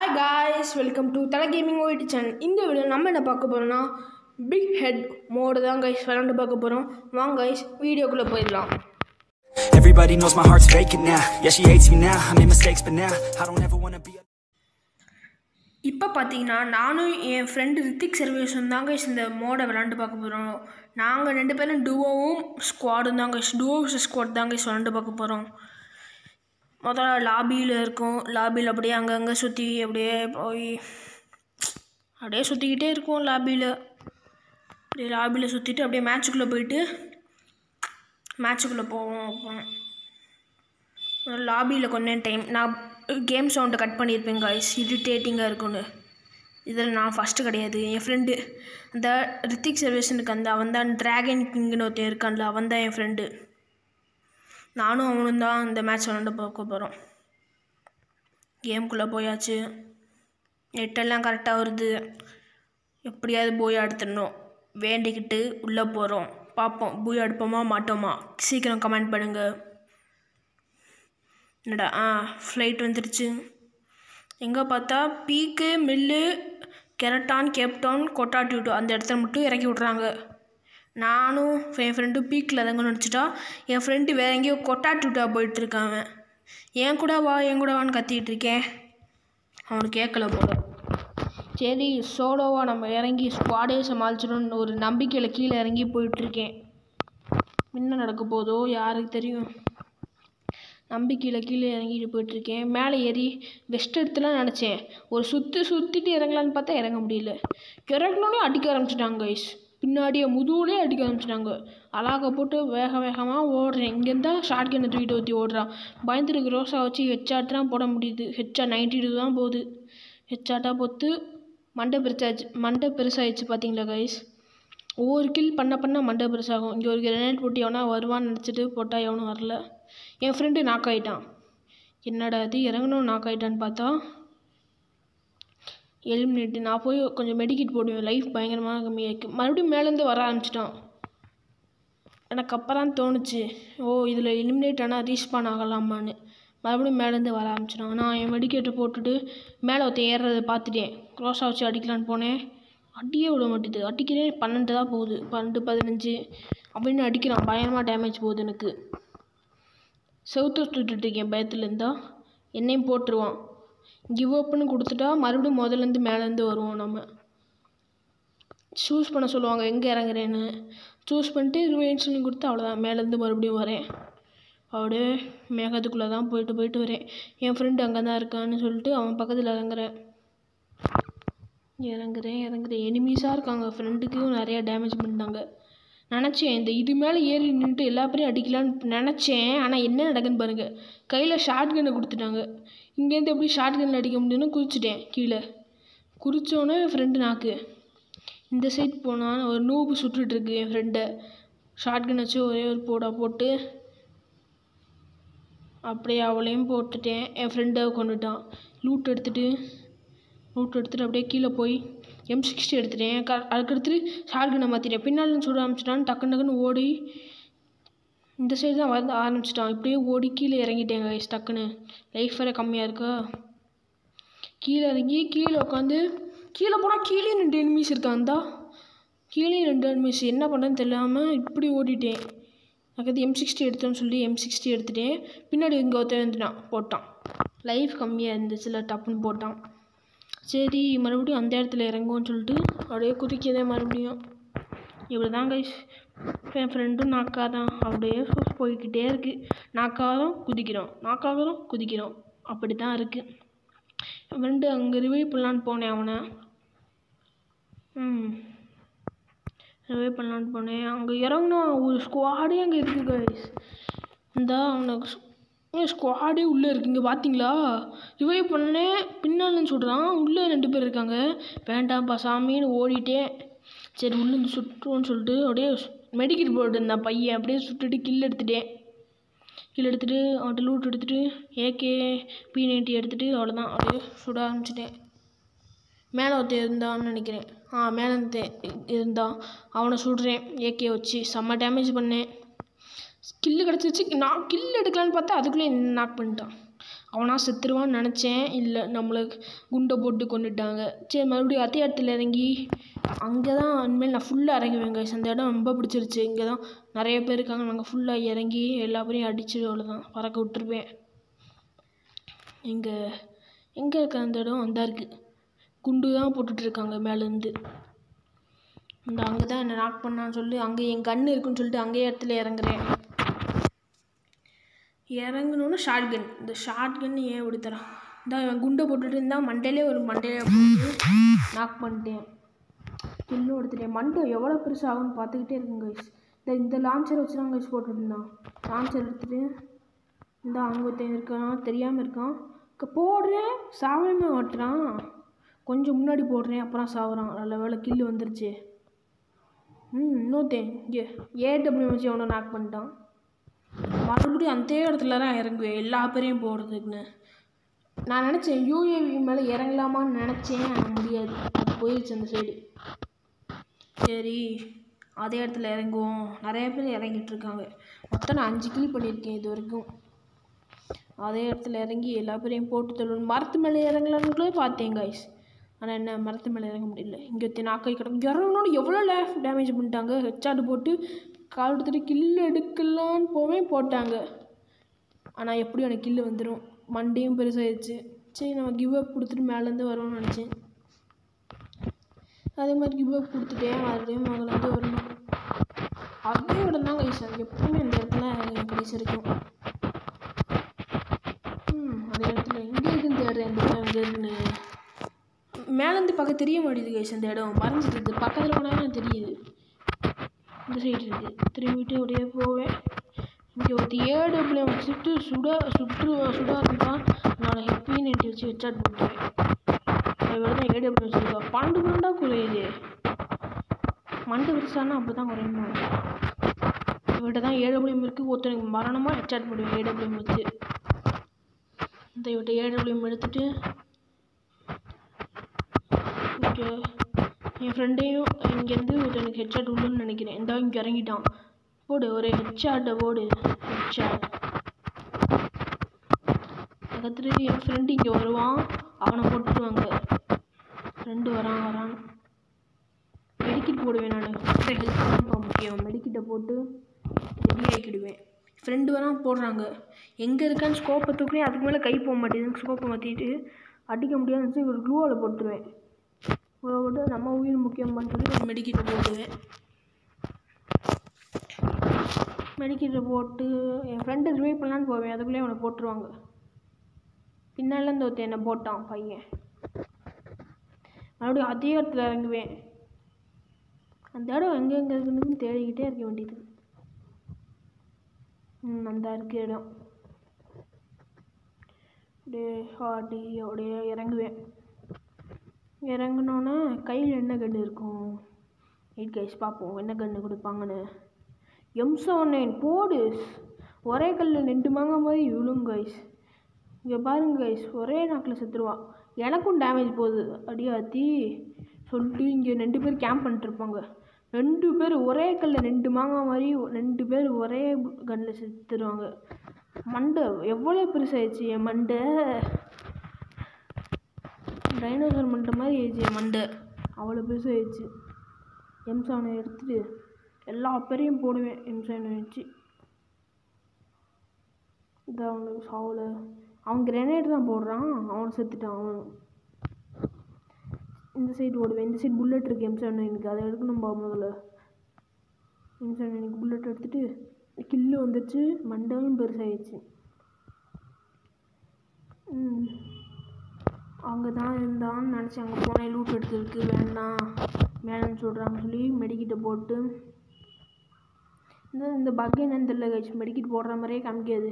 Hi guys welcome to Thala gaming white channel இந்த video நம்ம என்ன பார்க்க போகிறோம்னா பிக் ஹெட் மோடு தான் கைஸ் விளாண்டு பார்க்க போகிறோம் வாங்க கைஸ் வீடியோக்குள்ளே போயிடலாம் Everybody knows my heart's vacant now. Yeah, she hates me now. I made mistakes, but now I don't ever wanna be. இப்போ பார்த்தீங்கன்னா நானும் என் ஃப்ரெண்டு ரித்திக் சர்வேஷன் தான் கைஸ் இந்த மோடை விளாண்டு பார்க்க போகிறோம் நாங்கள் ரெண்டு பேரும் டுவோவும் ஸ்குவாடும் தான் கைஸ் டுவோ ஸ்குவாட் தான் கைஸ் விளாண்டு பார்க்க போகிறோம் முதல்ல லாபியில் இருக்கும் லாபியில் அப்படியே அங்கங்கே சுற்றி அப்படியே போய் அப்படியே சுற்றிக்கிட்டே இருக்கும் லாபியில் அப்படியே லாபியில் சுற்றிட்டு அப்படியே மேட்ச்சுக்குள்ளே போயிட்டு மேட்ச்சுக்குள்ளே போவோம் அப்புறம் லாபியில் கொஞ்ச நேரம் டைம் நான் கேம் சவுண்டை கட் பண்ணியிருப்பேன் காய்ஸ் இரிட்டேட்டிங்காக இருக்கும்னு இதில் நான் ஃபஸ்ட்டு கிடையாது என் ஃப்ரெண்டு அந்த ரித்திக் சர்வேஷனுக்கு அந்த அவன் தான் ட்ராகன் கிங்னு ஒருத்தன் இருக்கான்ல அவன் தான் என் ஃப்ரெண்டு நானும் அவனும் தான் இந்த மேட்ச் விளாண்டு பார்க்க போகிறோம் கேம்குள்ளே போயாச்சு நெட்டெல்லாம் கரெக்டாக வருது எப்படியாவது போய் அடுத்துடணும் வேண்டிக்கிட்டு உள்ளே போகிறோம் பார்ப்போம் போய் அடுப்போமா மாட்டோமா சீக்கிரம் கமெண்ட் பண்ணுங்கள் என்னடா ஆ ஃப்ளைட் வந்துருச்சு எங்கே பார்த்தா பீக்கு மில்லு கெரட்டான் கேப்டவுன் கொட்டாட்டியூட்டோ அந்த இடத்துல மட்டும் இறக்கி விட்றாங்க நானும் என் ஃப்ரெண்டு பீக்கில் தங்க நினச்சிட்டா என் ஃப்ரெண்டு வேற எங்கேயோ கொட்டாட்டியூட்டா போயிட்டு இருக்கான் அவன் என் கூட வா என் கூட வான்னு கத்திக்கிட்டு இருக்கேன் அவனுக்கு கேட்கல போல சரி சோலோவாக நம்ம இறங்கி ஸ்குவாடே சமாளிச்சிடணும்னு ஒரு நம்பிக்கையில் கீழே இறங்கி போயிட்டுருக்கேன் என்ன நடக்க போதோ யாருக்கு தெரியும் நம்பிக்கையில் கீழே இறங்கிட்டு போயிட்டுருக்கேன் மேலே ஏறி வெஸ்ட் எடுத்துலாம் நினச்சேன் ஒரு சுற்றி சுற்றிட்டு இறங்கலான்னு பார்த்தா இறங்க முடியல இறங்கினோடனே அடிக்க ஆரம்பிச்சிட்டாங்க கைஸ் பின்னாடியே முதுகுலேயே அடிக்க ஆரம்பிச்சிட்டாங்க அழகா போட்டு வேக வேகமாக ஓடுறேன் இங்கேருந்தா ஷார்ட் கண்ணை தூக்கிட்டு ஊற்றி ஓடுறான் பயந்துருக்கு ரோஸா வச்சு ஹெச்சாட்லாம் போட முடியுது ஹெச்சா நைன்டி டூ தான் போகுது ஹெச்சாட்டாக பொத்து மண்டை பெருசாச்சு மண்டை பெருசாகிடுச்சு பார்த்தீங்களா கைஸ் ஒவ்வொரு கில் பண்ண பண்ண மண்டை பெருசாகும் இங்கே ஒரு கிரனேட் போட்டு எவனா வருவான்னு நினச்சிட்டு போட்டால் எவனும் வரல என் ஃப்ரெண்டு நாக் ஆகிட்டான் என்னடா இது இறங்கணும் நாக் ஆகிட்டான்னு பார்த்தா எலிமினேட்டு நான் போய் கொஞ்சம் மெடிக்கிட் போடுவேன் லைஃப் பயங்கரமாக கம்மியாயிருக்கு மறுபடியும் மேலேருந்து வர ஆரம்பிச்சிட்டான் எனக்கு அப்போ தான் தோணுச்சு ஓ இதில் எலிமினேட் ஆனால் ரீஸ்பான் ஆகலாமான்னு மறுபடியும் மேலேருந்து வர ஆரம்பிச்சிட்டான் நான் என் மெடிக்கேட்டை போட்டுட்டு மேலே ஒருத்தன் ஏறுறதை பார்த்துட்டேன் க்ரோஸாக வச்சு அடிக்கலான்னு போனேன் அடியே விட மாட்டேது அடிக்கிறேன் பன்னெண்டு தான் போகுது பன்னெண்டு பதினஞ்சு அப்படின்னு அடிக்கிறான் பயங்கரமாக டேமேஜ் போகுது எனக்கு செவுத்து சுட்டுட்ருக்கேன் பயத்தில் இருந்தால் என்னையும் போட்டுருவான் கிவ் அப்னு கொடுத்துட்டா மறுபடியும் முதல்லேருந்து மேலேருந்து வருவோம் நம்ம சூஸ் பண்ண சொல்லுவாங்க எங்கே இறங்குறேன்னு சூஸ் பண்ணிட்டு ரிவைன் சொல்லி கொடுத்து அவ்வளோதான் மேலேருந்து மறுபடியும் வரேன் அப்படியே மேகத்துக்குள்ளே தான் போயிட்டு போயிட்டு வரேன் என் ஃப்ரெண்டு அங்கே தான் இருக்கான்னு சொல்லிட்டு அவன் பக்கத்தில் இறங்குறேன் இறங்குறேன் இறங்குறேன் எனிமீஸாக இருக்காங்க ஃப்ரெண்டுக்கும் நிறையா டேமேஜ் பண்ணிட்டாங்க நினச்சேன் இந்த இது மேலே ஏறி நின்றுட்டு எல்லா பேரையும் அடிக்கலான்னு நினச்சேன் ஆனால் என்ன நடக்குன்னு பாருங்கள் கையில் ஷார்ட் கன்னை கொடுத்துட்டாங்க இங்கேருந்து எப்படி ஷார்ட் கன்னில் அடிக்க முடியும்னு குதிச்சிட்டேன் கீழே குறித்தோன்னே என் ஃப்ரெண்டு நாக்கு இந்த சைட் போனால் ஒரு நூப்பு சுட்டுட்ருக்கு என் ஃப்ரெண்டை ஷார்ட் கன் வச்சு ஒரே ஒரு போடா போட்டு அப்படியே அவளையும் போட்டுட்டேன் என் ஃப்ரெண்டை கொண்டுட்டான் லூட் எடுத்துகிட்டு லூட் எடுத்துகிட்டு அப்படியே கீழே போய் எம் சிக்ஸ்டி எடுத்துட்டேன் க அதுக்கடுத்து ஷார்ட் கன்னை மாற்றிட்டேன் பின்னால் சுட ஆரம்பிச்சிட்டான் டக்கு டக்குன்னு ஓடி இந்த சைடு தான் வந்து ஆரம்பிச்சிட்டான் இப்படியே ஓடி கீழே இறங்கிட்டேன் கைஸ் டக்குன்னு லைஃப் வேறு கம்மியாக இருக்கா கீழே இறங்கி கீழே உட்காந்து கீழே போனால் கீழே ரெண்டு எனிமீஸ் இருக்காந்தா கீழே ரெண்டு எனிமீஸ் என்ன பண்ணுறதுன்னு தெரியாமல் இப்படி ஓடிட்டேன் அதுக்கடுத்து எம் சிக்ஸ்டி எடுத்தோன்னு சொல்லி எம் சிக்ஸ்டி எடுத்துட்டேன் பின்னாடி இங்கே ஒருத்தன் வந்துட்டான் போட்டான் லைஃப் கம்மியாக இருந்துச்சுல டப்புன்னு போட்டான் சரி மறுபடியும் அந்த இடத்துல இறங்குவோன்னு சொல்லிட்டு அப்படியே குதிக்கதே மறுபடியும் இப்படி தான் கைஸ் என் ஃப்ரெண்டும் நாக்கா தான் அப்படியே போய்கிட்டே இருக்குது நாக்காகிறோம் குதிக்கிறோம் நாக்காகிறோம் குதிக்கிறோம் அப்படி தான் இருக்குது என் ஃப்ரெண்டு அங்கே ரிவைவ் பண்ணலான்னு போனேன் அவனை ம் ரிவைவ் பண்ணலான்னு போனேன் அங்கே இறங்கினா ஒரு ஸ்குவாடே அங்கே இருக்குது கைஸ் இந்த அவனை ஸ்குவாடே உள்ளே இருக்குது இங்கே பார்த்தீங்களா ரிவைவ் பண்ணேன் பின்னாலன்னு சொல்கிறான் உள்ளே ரெண்டு பேர் இருக்காங்க வேண்டாம்ப்பா சாமின்னு ஓடிட்டேன் சரி உள்ளேருந்து சுட்டுருவோன்னு சொல்லிட்டு அப்படியே மெடிக்கெட் போட்டுருந்தான் பையன் அப்படியே சுட்டுட்டு கில் எடுத்துட்டேன் கில் எடுத்துகிட்டு அவன்கிட்ட லூட் எடுத்துகிட்டு ஏகே பி நைன்ட்டி எடுத்துகிட்டு அவ்வளோதான் அப்படியே சுட ஆரம்பிச்சிட்டேன் மேலே ஒருத்தன் இருந்தான்னு நினைக்கிறேன் ஆ மேலே ஒருத்தன் இருந்தான் அவனை சுடுறேன் ஏகே வச்சு செம்ம டேமேஜ் பண்ணேன் கில்லு கிடச்சிச்சு நான் கில் எடுக்கலான்னு பார்த்தா அதுக்குள்ளே நாக் பண்ணிட்டான் அவனா செத்துருவான்னு நினச்சேன் இல்லை நம்மளை குண்டை போட்டு கொண்டுட்டாங்க சரி மறுபடியும் அதே இடத்துல இறங்கி அங்கே தான் இனிமேல் நான் ஃபுல்லாக இறங்குவேன் guys அந்த இடம் ரொம்ப பிடிச்சிருச்சு இங்கே தான் நிறைய பேர் இருக்காங்க நாங்கள் ஃபுல்லாக இறங்கி எல்லா பேரையும் அடிச்சு அவ்வளோதான் பறக்க விட்டுருப்பேன் எங்கே எங்கே இருக்க அந்த இடம் அந்த இருக்குது குண்டு தான் போட்டுட்ருக்காங்க மேலேருந்து இந்த அங்கே தான் என்னை நாக் பண்ணான்னு சொல்லி அங்கே என் கன்று இருக்குன்னு சொல்லிட்டு அங்கேயே இடத்துல இறங்குறேன் இறங்கணுன்னு ஷார்ட் கன் இந்த ஷார்ட் கன் ஏன் இப்படி தரான் இந்த இவன் குண்டை போட்டுட்டு இருந்தா மண்டையிலே ஒரு மண்டையில போட்டு நாக் பண்ணிட்டேன் கில்லும் எடுத்துட்டேன் மண்டை எவ்வளோ பெருசாக ஆகும்னு பார்த்துக்கிட்டே இருக்குங்க guys. இந்த இந்த லான்ச்சர் வச்சு தான் கைஸ் போட்டுட்டு இருந்தான் லான்ச்சர் எடுத்துட்டு இந்த அங்கே ஒருத்தன் இருக்கான் தெரியாமல் இருக்கான் இங்க போடுறேன் சாவமே ஓட்டுறான் கொஞ்சம் முன்னாடி போடுறேன் அப்புறம் சாவுறான் நல்ல வேலை கில்லு வந்துருச்சு ம் இன்னொருத்தன் இங்கே ஏடபிள்யூ வச்சு அவனை நாக் பண்ணிட்டான் மறுபடியும் அந்த இடத்துல தான் இறங்குவேன் எல்லா பேரையும் போடுறதுக்குன்னு நான் நினச்சேன் யூஏவி மேலே இறங்கலாமான்னு நினச்சேன் ஆனால் முடியாது அது போயிடுச்சு அந்த சைடு சரி அதே இடத்துல இறங்குவோம் நிறைய பேர் இறங்கிட்டு இருக்காங்க மொத்தம் நான் அஞ்சு கிளி பண்ணியிருக்கேன் இது வரைக்கும் அதே இடத்துல இறங்கி எல்லா பேரையும் போட்டு தள்ளணும் மரத்து மேலே இறங்கலான்னு கூட பார்த்தேன் காய்ஸ் ஆனால் என்ன மரத்து மேலே இறங்க முடியல இங்கே ஒருத்தன் நாக்கை கிடக்கும் இறங்கணும்னு எவ்வளோ லேஃப் டேமேஜ் பண்ணிட்டாங்க ஹெச்ஆர்டு போட்டு கால் எடுத்துட்டு கில்லு எடுக்கலான்னு போவேன் போட்டாங்க ஆனால் எப்படியும் எனக்கு கில்லு வந்துடும் மண்டையும் பெருசாகிடுச்சு சரி நம்ம கிவ் அப் கொடுத்துட்டு மேலேருந்து வருவோம்னு நினச்சேன் அதே மாதிரி கிவ் அப் கொடுத்துட்டேன் மறுபடியும் முதலேருந்து வரணும் அதே இடம் தான் கைஸ் அது எப்பவுமே அந்த இடத்துல என் கடைசி வரைக்கும் ம் அதே இடத்துல எங்கே இருக்குன்னு தேடுறேன் இந்த இடம் எங்கே இருக்குன்னு மேலேருந்து பார்க்க தெரிய மாட்டேங்குது கைஸ் அந்த இடம் மறைஞ்சிருது பக்கத்தில் போனாலும் தெரியுது இந்த சைடு இருக்குது திரும்பிட்டு அப்படியே போவேன் இங்கே ஒரு ஏடபிள்யூ வச்சுட்டு சுட சுற்று சுடாதுதான் நான் ஹெப்பி நெட் வச்சு ஹெச்ஆட் போட்டுருவேன் இவர் தான் ஏடபிள்யூ வச்சுருக்கா பன்னெண்டு பன்னெண்டாக குறையுது மண்டை விரிசானா அப்போ தான் குறையணும் இவர்கிட்ட தான் ஏடபிள்யூஎம் இருக்குது ஒருத்தனுக்கு மரணமாக ஹெச்ஆட் போடுவேன் ஏடபிள்யூஎம் வச்சு இந்த இவர்கிட்ட ஏடபிள்யூஎம் எடுத்துட்டு இங்கே என் ஃப்ரெண்டையும் இங்கேருந்து ஒருத்தனுக்கு ஹெட்ஷாட் உண்டுன்னு நினைக்கிறேன் இந்த இங்கே இறங்கிட்டான் போடு ஒரு ஹெட்ஷாட்டை போடு ஹெட்ஷாட் பக்கத்துல என் ஃப்ரெண்டு இங்கே வருவான் அவனை போட்டுருவாங்க ஃப்ரெண்டு வரான் வரான் மெடிக்கிட் போடுவேன் நான் ஹெல்த் தான் முக்கியம் மெடிக்கிட்டை போட்டு ரெடி ஆகிக்கிடுவேன் ஃப்ரெண்டு வரான் போடுறாங்க எங்கே இருக்கான்னு ஸ்கோப்பை தூக்குறேன் அதுக்கு மேலே கை போக மாட்டேங்குது ஸ்கோப்பை மாற்றிட்டு அடிக்க முடியாதுன்னு சொல்லி ஒரு க்ளூவில் போட்டுருவேன் போட்டு நம்ம உயிர் முக்கியமான்னு சொல்லி ஒரு மெடிக்கிட்டை போடுவேன் மெடிக்கிட்டை போட்டு என் ஃப்ரெண்டை ரிவைவ் பண்ணலான்னு போவேன் அதுக்குள்ளே அவனை போட்டுருவாங்க பின்னால இந்த ஒருத்தன் என்னை போட்டான் பையன் மறுபடியும் அதே இடத்துல இறங்குவேன் அந்த இடம் எங்கே எங்கே இருக்குன்னு தேடிக்கிட்டே இருக்க வேண்டியது ம் அந்த இருக்க இடம் அப்படியே ஆட்டி அப்படியே இறங்குவேன் இறங்குனோன்னே கையில் என்ன கன்று இருக்கும் எயிட் கைஸ் பார்ப்போம் என்ன கன்று கொடுப்பாங்கன்னு எம் செவன் நைன் போடு ஒரே கல்லில் ரெண்டு மாங்க மாதிரி விழும் கைஸ் இங்கே பாருங்க கைஸ் ஒரே நாக்கில் செத்துருவான் எனக்கும் டேமேஜ் போகுது அடியாத்தி சொல்லிட்டு இங்கே ரெண்டு பேர் கேம்ப் பண்ணிட்டுருப்பாங்க ரெண்டு பேர் ஒரே கல்லில் ரெண்டு மாங்காய் மாதிரி ரெண்டு பேர் ஒரே கன்னில் செத்துருவாங்க மண்டை எவ்வளோ பெருசாகிடுச்சு என் மண்டை டைனோசர் மண்டை மாதிரி ஆயிடுச்சு என் மண்டை அவ்வளோ பெருசாகிடுச்சு எம் செவனை எடுத்துட்டு எல்லா பேரையும் போடுவேன் எம் செவனை வச்சு இது அவனுக்கு சாவில் அவன் கிரனேட் தான் போடுறான் அவன் செத்துட்டான் அவன் இந்த சைடு ஓடுவேன் இந்த சைடு புல்லட் இருக்கு எம் செவன் எனக்கு அதை எடுக்கணும் பா முதல்ல எம் செவன் எனக்கு புல்லட் எடுத்துட்டு கில்லு வந்துச்சு மண்டலும் பெருசாகிடுச்சு ம் அங்கே தான் இருந்தான்னு நினச்சி அங்கே போனேன் லூட் எடுத்துருக்கு வேண்டாம் வேணாம்னு சொல்கிறாங்கன்னு சொல்லி மெடிக்கிட்ட போட்டு இந்த இந்த பக் என்னன்னு தெரியல கழிச்சு மெடிக்கிட் போடுற மாதிரியே காமிக்காது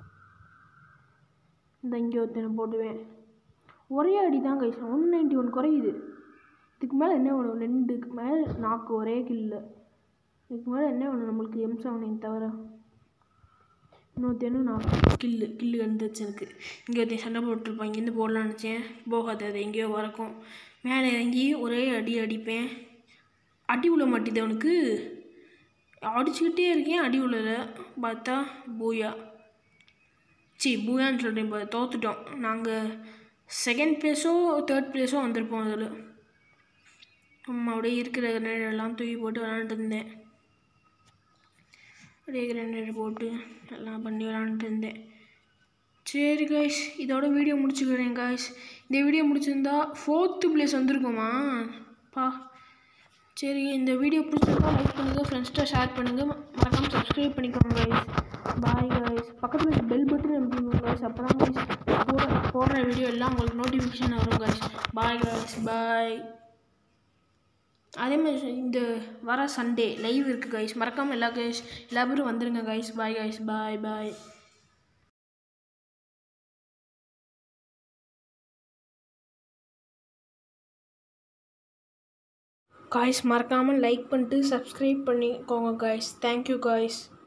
இந்த இங்கே ஒருத்தனை போட்டுவேன் ஒரே அடி தான் கைஸ் ஒன் நைன்ட்டி ஒன் குறையுது இதுக்கு மேலே என்ன வேணும் ரெண்டுக்கு மேலே நாக்கு ஒரே கில்ல இதுக்கு மேலே என்ன வேணும் நம்மளுக்கு எம் செவன் நைன் தவிர இன்னொருத்தனும் நான் கில்லு கில்லு வந்துச்சு எனக்கு இங்கே ஒருத்தன் சண்டை போட்டுருப்பான் இங்கேருந்து போடலான்னு நினச்சேன் போகாது அது எங்கேயோ வரக்கும் மேலே இறங்கி ஒரே அடி அடிப்பேன் அடி விழ மாட்டேது அவனுக்கு அடிச்சுக்கிட்டே இருக்கேன் அடி விழல பார்த்தா பூயா சி பூயான்னு சொல்கிறேன் இப்போ தோத்துட்டோம் நாங்கள் செகண்ட் ப்ளேஸோ தேர்ட் ப்ளேஸோ வந்திருப்போம் அதில் அம்மா அப்படியே இருக்கிற கிரனேடெல்லாம் தூக்கி போட்டு விளாண்டுட்டு இருந்தேன் அப்படியே கிரனேட் போட்டு எல்லாம் பண்ணி விளாண்டுட்டு இருந்தேன் சரி காய்ஸ் இதோட வீடியோ முடிச்சுக்கிறேன் காய்ஸ் இந்த வீடியோ முடிச்சிருந்தா ஃபோர்த்து ப்ளேஸ் வந்திருக்குமா பா சரி இந்த வீடியோ பிடிச்சிருந்தா லைக் பண்ணுங்கள் ஃப்ரெண்ட்ஸ்கிட்ட ஷேர் பண்ணுங்கள் மறக்காமல் சப்ஸ்கிரைப் பண்ணிக்கோங்க கைஸ் பாய் கைஸ் பக்கத்தில் பெல் பட்டன் அமைக்கணும் கைஸ் அப்போ தான் கைஸ் போடுற போடுற வீடியோ எல்லாம் உங்களுக்கு நோட்டிஃபிகேஷன் வரும் கைஸ் பாய் கைஸ் பாய் அதே மாதிரி இந்த வர சண்டே லைவ் இருக்குது கைஸ் மறக்காமல் எல்லா கைஸ் எல்லா பேரும் வந்துருங்க guys bye guys bye bye guys மறக்காமல் லைக் பண்ணிட்டு சப்ஸ்கிரைப் பண்ணிக்கோங்க காய்ஸ் தேங்க்யூ காய்ஸ்